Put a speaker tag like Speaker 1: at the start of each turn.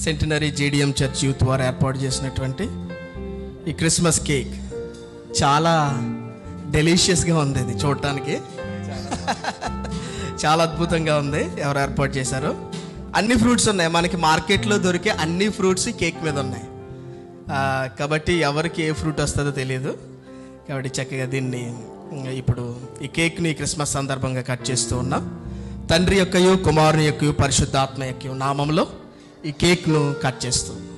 Speaker 1: centenary JDM church youth వారు ఏర్పాటు చేసినటువంటి ఈ క్రిస్మస్ కేక్ చాలా డెలిషియస్గా ఉంది ఇది చూడటానికి చాలా అద్భుతంగా ఉంది ఎవరు ఏర్పాటు చేశారో అన్ని ఫ్రూట్స్ ఉన్నాయి మనకి మార్కెట్లో దొరికే అన్ని ఫ్రూట్స్ ఈ కేక్ మీద ఉన్నాయి ఆ, కాబట్టి ఎవరికి ఏ ఫ్రూట్ వస్తుందో తెలియదు కాబట్టి చక్కగా దీన్ని ఉమ్, ఇప్పుడు ఈ కేక్ని క్రిస్మస్ సందర్భంగా కట్ చేస్తూ ఉన్నాం తండ్రి యొక్కయు కుమారుని యొక్కయు పరిశుద్ధాత్మ యొక్క నామంలో ఈ కేక్ను కట్ చేస్తూ